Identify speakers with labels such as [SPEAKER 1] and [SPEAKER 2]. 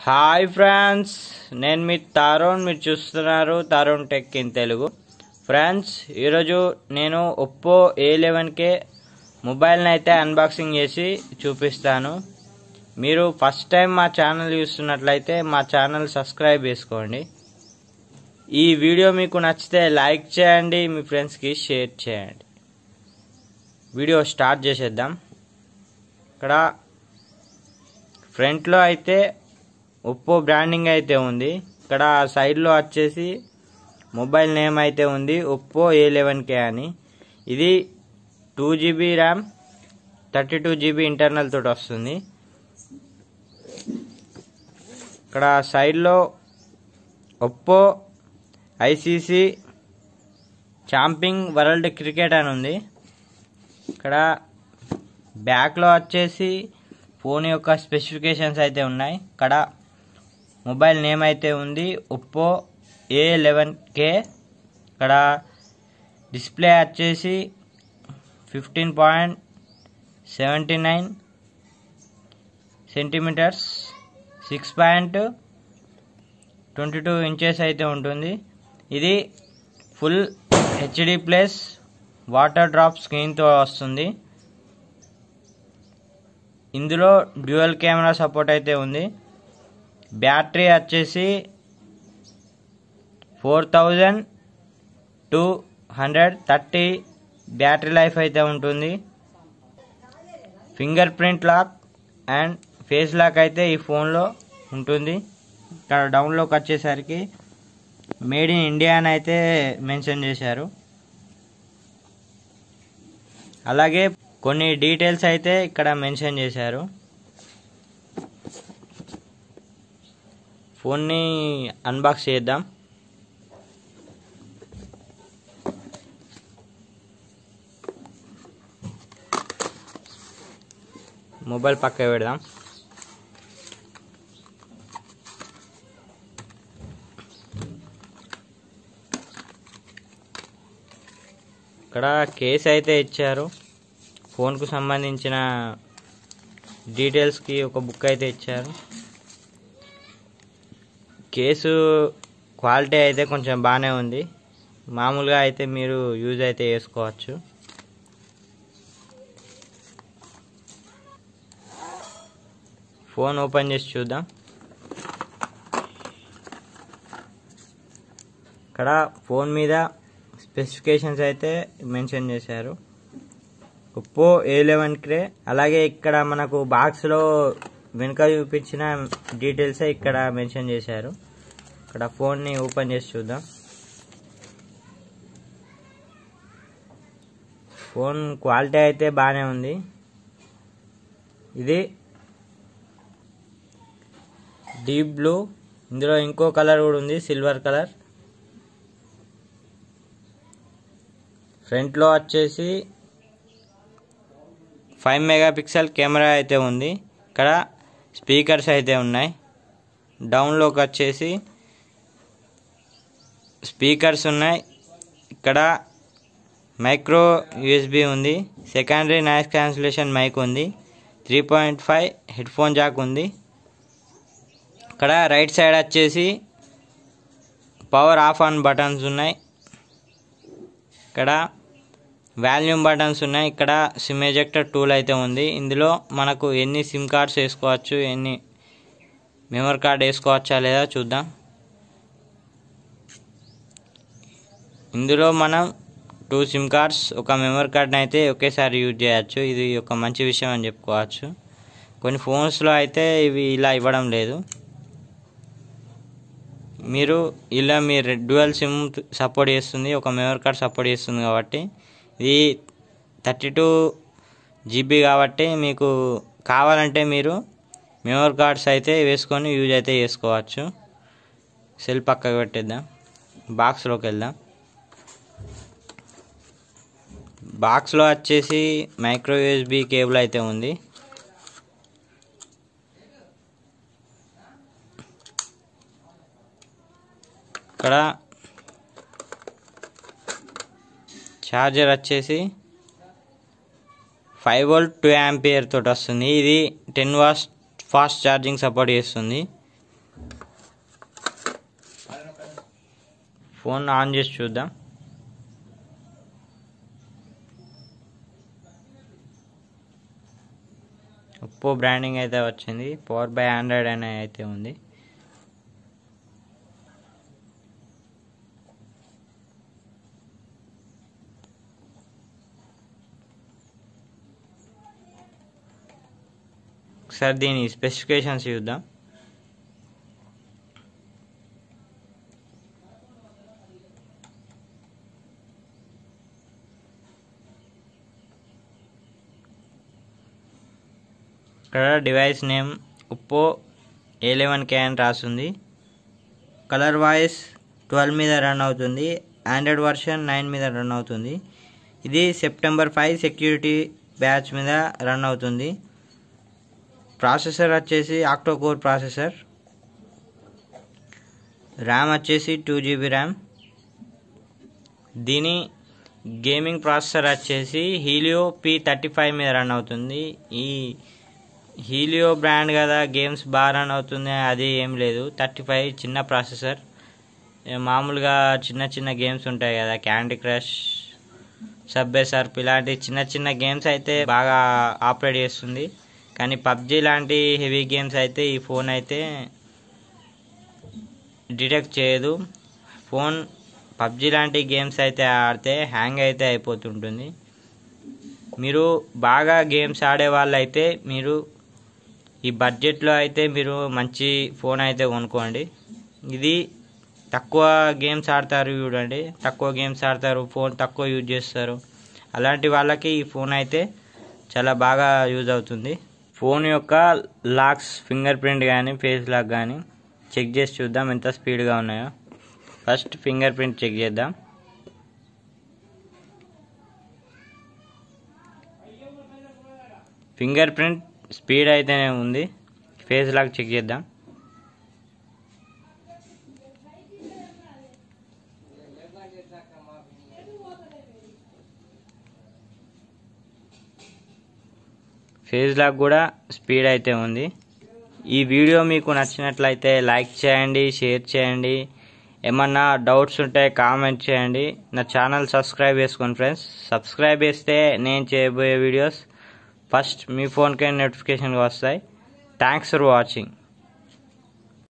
[SPEAKER 1] hi friends నేను మీ తరుణ్ మీరు చూస్తున్నారు Tarun tech in Telugu friends ఈరోజు నేను ఒప్పో ఏ లెవెన్కే మొబైల్ని అయితే అన్బాక్సింగ్ చేసి చూపిస్తాను మీరు ఫస్ట్ టైం మా ఛానల్ చూస్తున్నట్లయితే మా ఛానల్ సబ్స్క్రైబ్ చేసుకోండి ఈ వీడియో మీకు నచ్చితే లైక్ చేయండి మీ ఫ్రెండ్స్కి షేర్ చేయండి వీడియో స్టార్ట్ చేసేద్దాం ఇక్కడ ఫ్రంట్లో అయితే ఒప్పో బ్రాండింగ్ అయితే ఉంది ఇక్కడ సైడ్లో వచ్చేసి మొబైల్ నేమ్ అయితే ఉంది ఒప్పో ఏ లెవెన్ కే అని ఇది two GB RAM thirty two GB internal తోటి వస్తుంది ఇక్కడ సైడ్లో Oppo ICC champion world cricket అని ఉంది ఇక్కడ బ్యాక్లో వచ్చేసి ఫోన్ యొక్క స్పెసిఫికేషన్స్ అయితే ఉన్నాయి ఇక్కడ మొబైల్ నేమ్ అయితే ఉంది ఒప్పో ఏ లెవెన్ కే ఇక్కడ డిస్ప్లే వచ్చేసి fifteen point seventy nine centimetres six point twenty two inches అయితే ఉంటుంది ఇది full HD plus water drop స్క్రీన్తో వస్తుంది ఇందులో డ్యూయల్ కెమెరా సపోర్ట్ అయితే ఉంది బ్యాటరీ వచ్చేసి four thousand two hundred thirty battery life అయితే ఉంటుంది fingerprint lock and face lock అయితే ఈ ఫోన్లో ఉంటుంది ఇక్కడ డౌన్లోకి వచ్చేసరికి మేడ్ ఇన్ ఇండియా అని అయితే మెన్షన్ చేశారు అలాగే కొన్ని డీటెయిల్స్ అయితే ఇక్కడ మెన్షన్ చేశారు ఫోన్ని అన్బాక్స్ చేద్దాం మొబైల్ పక్క పెడదాం ఇక్కడ కేస్ అయితే ఇచ్చారు ఫోన్కు సంబంధించిన డీటెయిల్స్కి ఒక బుక్ అయితే ఇచ్చారు కేసు క్వాలిటీ అయితే కొంచెం బాగానే ఉంది మామూలుగా అయితే మీరు యూజ్ అయితే చేసుకోవచ్చు ఫోన్ ఓపెన్ చేసి చూద్దాం ఇక్కడ ఫోన్ మీద స్పెసిఫికేషన్స్ అయితే మెన్షన్ చేశారు ఒప్పో ఏ లెవెన్ క్రే అలాగే ఇక్కడ మనకు బాక్స్లో వెనుక చూపించిన డీటెయిల్స్ ఇక్కడ మెన్షన్ చేశారు ఇక్కడ ఫోన్ని ఓపెన్ చేసి చూద్దాం ఫోన్ క్వాలిటీ అయితే బాగానే ఉంది ఇది డీప్ బ్లూ ఇందులో ఇంకో కలర్ కూడా ఉంది సిల్వర్ కలర్ ఫ్రంట్లో వచ్చేసి ఫైవ్ మెగాపిక్సెల్ కెమెరా అయితే ఉంది ఇక్కడ స్పీకర్స్ అయితే ఉన్నాయి డౌన్లోకి వచ్చేసి స్పీకర్స్ ఉన్నాయి ఇక్కడ మైక్రో యూఎస్బి ఉంది సెకండరీ నాయిస్ క్యాన్సిలేషన్ మైక్ ఉంది three point five headphone jack ఉంది ఇక్కడ రైట్ సైడ్ వచ్చేసి పవర్ ఆఫ్ ఆన్ బటన్స్ ఉన్నాయి ఇక్కడ వాల్యూమ్ బటన్స్ ఉన్నాయి ఇక్కడ సిమ్ ఎజెక్టర్ టూల్ అయితే ఉంది ఇందులో మనకు ఎన్ని సిమ్ కార్డ్స్ వేసుకోవచ్చు ఎన్ని మెమరీ కార్డ్ వేసుకోవచ్చా లేదా చూద్దాం ఇందులో మనం టూ సిమ్ కార్డ్స్ ఒక మెమరీ కార్డ్ని అయితే ఒకేసారి యూజ్ చేయొచ్చు ఇది ఒక మంచి విషయం అని చెప్పుకోవచ్చు కొన్ని ఫోన్స్లో అయితే ఇవి ఇలా ఇవ్వడం లేదు మీరు ఇలా మీ డ్యువల్ సిమ్ సపోర్ట్ చేస్తుంది ఒక మెమరీ కార్డ్ సపోర్ట్ చేస్తుంది కాబట్టి ఇది థర్టీ టూ జీబీ కాబట్టి మీకు కావాలంటే మీరు మెమరీ కార్డ్స్ అయితే వేసుకొని యూజ్ అయితే చేసుకోవచ్చు సెల్ పక్కకు పెట్టేద్దాం బాక్స్లోకి వెళ్దాం బాక్స్లో వచ్చేసి మైక్రో యూఎస్బి కేబుల్ అయితే ఉంది ఇక్కడ ఛార్జర్ వచ్చేసి ఫైవ్ వోల్ట్ టూ యాంపియర్ తోటి వస్తుంది ఇది ten watts fast charging support చేస్తుంది ఫోన్ ఆన్ చేసి చూద్దాం ఒప్పో బ్రాండింగ్ అయితే వచ్చింది పవర్ బై ఆండ్రాయిడ్ అనే అయితే ఉంది ఒకసారి దీని స్పెసిఫికేషన్స్ చూద్దాం ఇక్కడ device name Oppo A eleven K అని రాస్తుంది కలర్ వాయిస్ ట్వెల్వ్ మీద రన్ అవుతుంది ఆండ్రాయిడ్ వర్షన్ నైన్ మీద రన్ అవుతుంది ఇది సెప్టెంబర్ ఫైవ్ సెక్యూరిటీ బ్యాచ్ మీద రన్ అవుతుంది ప్రాసెసర్ వచ్చేసి ఆక్టోకోర్ ప్రాసెసర్ ర్యామ్ వచ్చేసి టూ జీబీ ర్యామ్ దీని గేమింగ్ ప్రాసెసర్ వచ్చేసి హీలియో పి థర్టీ ఫైవ్ మీద రన్ అవుతుంది ఈ హీలియో బ్రాండ్ కదా గేమ్స్ బాగా రన్ అవుతుంది అది ఏం లేదు థర్టీ ఫైవ్ చిన్న ప్రాసెసర్ మామూలుగా చిన్న చిన్న గేమ్స్ ఉంటాయి కదా క్యాండీ క్రష్ సబ్బే సర్ప్ ఇలాంటి చిన్న చిన్న గేమ్స్ అయితే బాగా ఆపరేట్ చేస్తుంది కానీ పబ్జి లాంటి హెవీ గేమ్స్ అయితే ఈ ఫోన్ అయితే డిటెక్ట్ చేయదు ఫోన్ పబ్జి లాంటి గేమ్స్ అయితే ఆడితే హ్యాంగ్ అయితే అయిపోతుంటుంది మీరు బాగా గేమ్స్ ఆడే వాళ్ళు అయితే మీరు ఈ బడ్జెట్లో అయితే మీరు మంచి ఫోన్ అయితే కొనుక్కోండి ఇది తక్కువ గేమ్స్ ఆడతారు చూడండి తక్కువ గేమ్స్ ఆడతారు ఫోన్ తక్కువ యూజ్ చేస్తారు అలాంటి వాళ్ళకి ఈ ఫోన్ అయితే చాలా బాగా యూజ్ అవుతుంది ఫోన్ యొక్క లాక్స్ ఫింగర్ ప్రింట్ కానీ ఫేస్ లాక్ కానీ చెక్ చేసి చూద్దాం ఎంత స్పీడ్గా ఉన్నాయో ఫస్ట్ ఫింగర్ ప్రింట్ చెక్ చేద్దాం ఫింగర్ ప్రింట్ స్పీడ్ అయితేనే ఉంది ఫేస్ లాక్ చెక్ చేద్దాం ఫేస్ లాక్ కూడా స్పీడ్ అయితే ఉంది ఈ వీడియో మీకు నచ్చినట్లయితే లైక్ చేయండి షేర్ చేయండి ఏమన్నా డౌట్స్ ఉంటే కామెంట్ చేయండి నా ఛానల్ సబ్స్క్రైబ్ చేసుకోండి ఫ్రెండ్స్ సబ్స్క్రైబ్ చేస్తే నేను చేయబోయే వీడియోస్ ఫస్ట్ మీ ఫోన్కే నోటిఫికేషన్ వస్తాయి థ్యాంక్స్ ఫర్ వాచింగ్